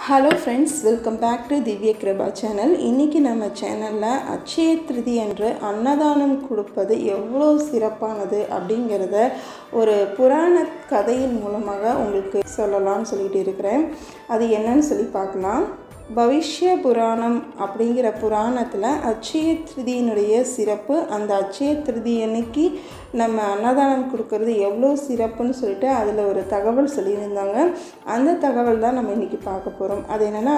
hello friends welcome back to Divya Kripa channel இன்றைக்கி நம்ம சேனலில் அட்சய திருதி என்று அன்னதானம் கொடுப்பது எவ்வளோ சிறப்பானது அப்படிங்கிறத ஒரு புராண கதையின் மூலமாக உங்களுக்கு சொல்லலாம்னு சொல்லிட்டு இருக்கிறேன் அது என்னன்னு சொல்லி பார்க்கலாம் பவிஷ்ய புராணம் அப்படிங்கிற புராணத்தில் அட்சய திருதியினுடைய சிறப்பு அந்த அட்சய திருதி அன்னைக்கு நம்ம அன்னதானம் கொடுக்கறது எவ்வளோ சிறப்புன்னு சொல்லிட்டு அதில் ஒரு தகவல் சொல்லியிருந்தாங்க அந்த தகவல் தான் நம்ம இன்றைக்கி பார்க்க போகிறோம் அது என்னென்னா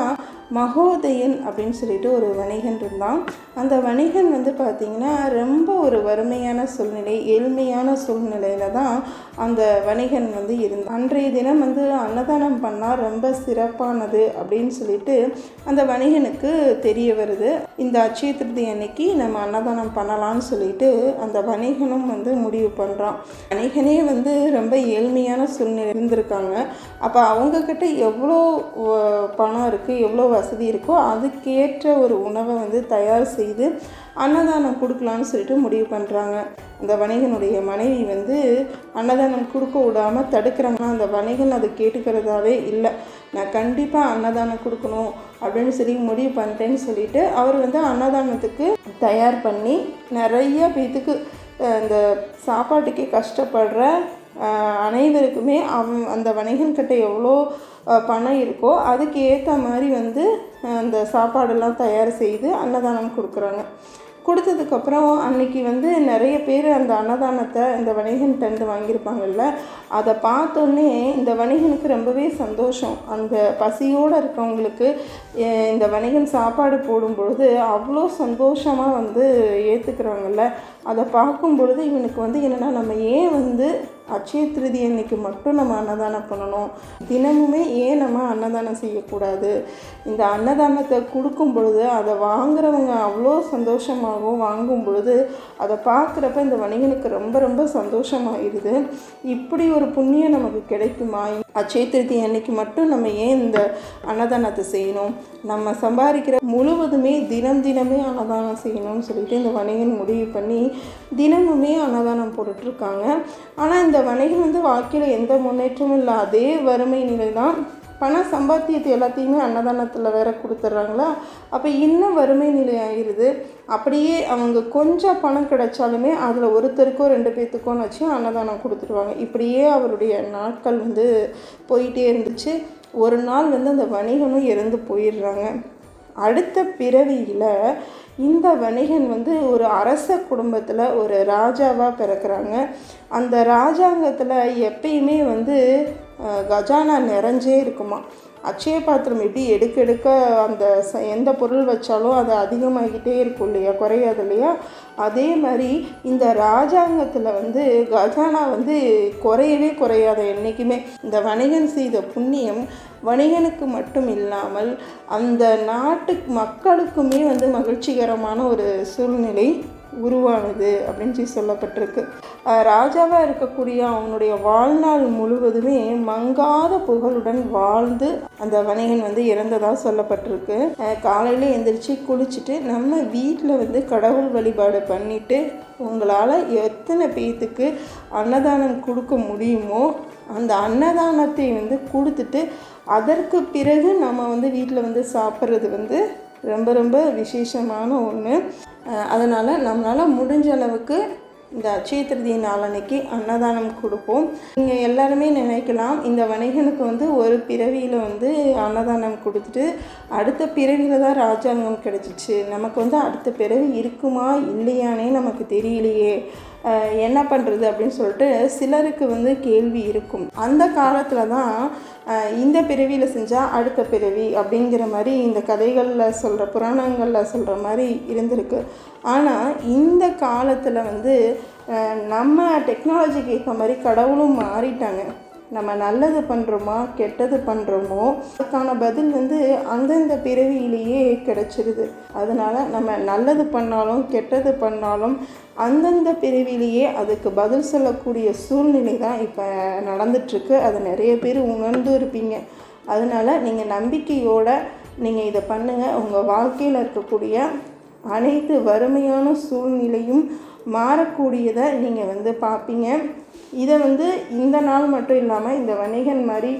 மகோதயன் அப்படின்னு சொல்லிட்டு ஒரு வணிகன் இருந்தான் அந்த வணிகன் வந்து பார்த்திங்கன்னா ரொம்ப ஒரு வறுமையான சூழ்நிலை ஏழ்மையான சூழ்நிலையில் தான் அந்த வணிகன் வந்து இருந்தான் அன்றைய தினம் வந்து அன்னதானம் பண்ணால் ரொம்ப சிறப்பானது அப்படின்னு சொல்லிட்டு அந்த வணிகனுக்கு தெரிய வருது இந்த அட்சய திருதி அன்னைக்கு நம்ம அன்னதானம் பண்ணலாம்னு சொல்லிட்டு அந்த வணிகனும் வந்து முடிவு பண்ணுறான் வணிகனே வந்து ரொம்ப ஏழ்மையான சூழ்நிலை இருந்திருக்காங்க அப்போ அவங்கக்கிட்ட எவ்வளோ வ- பணம் இருக்குது எவ்வளோ வசதி இருக்கோ அதுக்கேற்ற ஒரு உணவை வந்து தயார் செய்து அன்னதானம் கொடுக்கலான்னு சொல்லிட்டு முடிவு பண்ணுறாங்க அந்த வணிகனுடைய மனைவி வந்து அன்னதானம் கொடுக்க விடாமல் தடுக்கிறாங்க அந்த வணிகன் அதை கேட்டுக்கிறதாவே இல்லை நான் கண்டிப்பாக அன்னதானம் கொடுக்கணும் அப்படின்னு சொல்லி முடிவு பண்ணிட்டேன்னு சொல்லிட்டு அவர் வந்து அன்னதானத்துக்கு தயார் பண்ணி நிறைய பேத்துக்கு அஹ், இந்த சாப்பாட்டுக்கே கஷ்டப்படுற அஹ், அனைவருக்குமே அவன் அந்த வணிகன்கிட்ட எவ்வளோ அஹ், பணம் இருக்கோ அதுக்கு ஏற்ற மாதிரி வந்து அஹ், அந்த சாப்பாடெல்லாம் தயார் செய்து அன்னதானம் கொடுக்குறாங்க கொடுத்ததுக்கப்புறம் அன்னைக்கு வந்து நிறைய பேர் அந்த அன்னதானத்தை இந்த வணிகன்கிட்டருந்து வாங்கியிருப்பாங்கல்ல அதை பார்த்தோன்னே இந்த வணிகனுக்கு ரொம்பவே சந்தோஷம் அந்த பசியோடு இருக்கவங்களுக்கு அஹ், இந்த வணிகன் சாப்பாடு போடும் பொழுது அவ்வளோ சந்தோஷமாக வந்து ஏற்றுக்கிறாங்கல்ல அதை பார்க்கும் பொழுது இவனுக்கு வந்து என்னென்னா நம்ம ஏன் வந்து அட்சய திருதி அன்னைக்கு மட்டும் நம்ம அன்னதானம் பண்ணணும் தினமுமே ஏன் நம்ம அன்னதானம் செய்யக்கூடாது இந்த அன்னதானத்தை கொடுக்கும் பொழுது அதை வாங்குறவங்க அவ்வளோ சந்தோஷமாகவும் வாங்கும் பொழுது அதை பார்க்குறப்ப இந்த வணிகனுக்கு ரொம்ப ரொம்ப சந்தோஷமாயிருது இப்படி ஒரு புண்ணியம் நமக்கு கிடைக்குமா அட்சய திருதி அன்னைக்கு மட்டும் நம்ம ஏன் இந்த அன்னதானத்தை செய்யணும் நம்ம சம்பாதிக்கிற முழுவதுமே தினம் தினமே அன்னதானம் செய்யணும்னு சொல்லிட்டு இந்த வணிகன் முடிவு பண்ணி தினமுமே அன்னதானம் போட்டுட்ருக்காங்க ஆனால் இந்த வணிகன் வந்து வாழ்க்கையில் எந்த முன்னேற்றமும் இல்லை அதே வறுமை நிலை தான் பணம் சம்பாத்தியத்தை எல்லாத்தையுமே அன்னதானத்தில் வேற கொடுத்துட்றாங்களா அப்போ இன்னும் வறுமை நிலை ஆயிடுது அப்படியே அவங்க கொஞ்சம் பணம் கிடைச்சாலுமே அதில் ஒருத்தருக்கோ ரெண்டு பேர்த்துக்கோன்னு வச்சு அன்னதானம் கொடுத்துருவாங்க இப்படியே அவருடைய நாட்கள் வந்து போயிட்டே இருந்துச்சு ஒரு நாள் வந்து அந்த வணிகனும் இறந்து போயிடுறாங்க அடுத்த பிறவியில் இந்த வணிகன் வந்து ஒரு அரச குடும்பத்தில் ஒரு ராஜாவாக பிறக்கிறாங்க அந்த ராஜாங்கத்தில் எப்பயுமே வந்து அஹ், கஜானா நிறைஞ்சே இருக்குமா அட்சய பாத்திரம் எப்படி எடுக்க எடுக்க அந்த ச- எந்த பொருள் வச்சாலும் அது அதிகமாகிட்டே இருக்கும் இல்லையா குறையாது இல்லையா அதே மாதிரி இந்த ராஜாங்கத்தில் வந்து கஜானா வந்து குறையவே குறையாது என்றைக்குமே இந்த வணிகன் செய்த புண்ணியம் வணிகனுக்கு மட்டும் இல்லாமல் அந்த நாட்டு மக்களுக்குமே வந்து மகிழ்ச்சிகரமான ஒரு சூழ்நிலை உருவானது அப்படின்னு சொல்லி சொல்லப்பட்டிருக்கு அஹ் ராஜாவா இருக்கக்கூடிய அவனுடைய வாழ்நாள் முழுவதுமே மங்காத புகழுடன் வாழ்ந்து அந்த வணிகன் வந்து இறந்ததாக சொல்லப்பட்டிருக்கு அஹ் காலையில எந்திரிச்சு குளிச்சுட்டு நம்ம வீட்டில் வந்து கடவுள் வழிபாடு பண்ணிட்டு உங்களால் எத்தனை பேத்துக்கு அன்னதானம் கொடுக்க முடியுமோ அந்த அன்னதானத்தை வந்து கொடுத்துட்டு அதற்கு பிறகு நம்ம வந்து வீட்டில் வந்து சாப்பிட்றது வந்து ரொம்ப ரொம்ப விசேஷமான ஒன்று அதனால் நம்மளால் முடிஞ்ச அளவுக்கு இந்த அட்சய திருதி நாளன்னைக்கு அன்னதானம் கொடுப்போம் நீங்கள் எல்லாருமே நினைக்கலாம் இந்த வணிகனுக்கு வந்து ஒரு பிறவியில் வந்து அன்னதானம் கொடுத்துட்டு அடுத்த பிறவியில் தான் ராஜாங்கம் கிடைச்சிச்சு நமக்கு வந்து அடுத்த பிறவி இருக்குமா இல்லையானே நமக்கு தெரியலையே அஹ் என்ன பண்ணுறது அப்படின்னு சொல்லிட்டு சிலருக்கு வந்து கேள்வி இருக்கும் அந்த காலத்தில் தான் அஹ் இந்த பிறவியில் செஞ்சால் அடுத்த பிறவி அப்படிங்கிற மாதிரி இந்த கதைகளில் சொல்கிற புராணங்களில் சொல்கிற மாதிரி இருந்திருக்கு ஆனால் இந்த காலத்தில் வந்து அஹ் நம்ம டெக்னாலஜிக்கு ஏற்ற மாதிரி கடவுளும் மாறிட்டாங்க நம்ம நல்லது பண்ணுறோமா கெட்டது பண்ணுறோமோ அதுக்கான பதில் வந்து அந்தந்த பிறவியிலேயே கிடைச்சிருது அதனால் நம்ம நல்லது பண்ணாலும் கெட்டது பண்ணாலும் அந்தந்த பிறவிலேயே அதுக்கு பதில் சொல்லக்கூடிய சூழ்நிலை தான் இப்போ நடந்துட்டுருக்கு அதை நிறைய பேர் உணர்ந்து இருப்பீங்க அதனால் நீங்கள் நம்பிக்கையோட நீங்கள் இதை பண்ணுங்கள் உங்கள் வாழ்க்கையில் இருக்கக்கூடிய அனைத்து வறுமையான சூழ்நிலையும் மாறக்கூடியதை நீங்கள் வந்து பார்ப்பீங்க இதை வந்து இந்த நாள் மட்டும் இல்லாமல் இந்த வணிகன் மாதிரி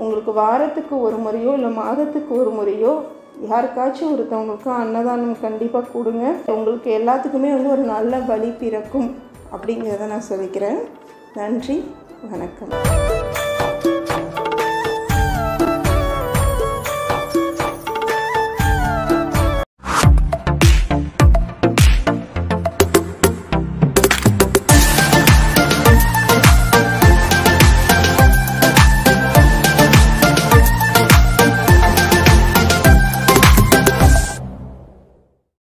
உங்களுக்கு வாரத்துக்கு ஒரு முறையோ இல்லை மாதத்துக்கு ஒரு முறையோ யாருக்காச்சும் ஒருத்தவங்களுக்கு அன்னதானம் கண்டிப்பாக கொடுங்க உங்களுக்கு எல்லாத்துக்குமே வந்து ஒரு நல்ல வழி பிறக்கும் அப்படிங்கிறத நான் சொல்லிக்கிறேன் நன்றி வணக்கம்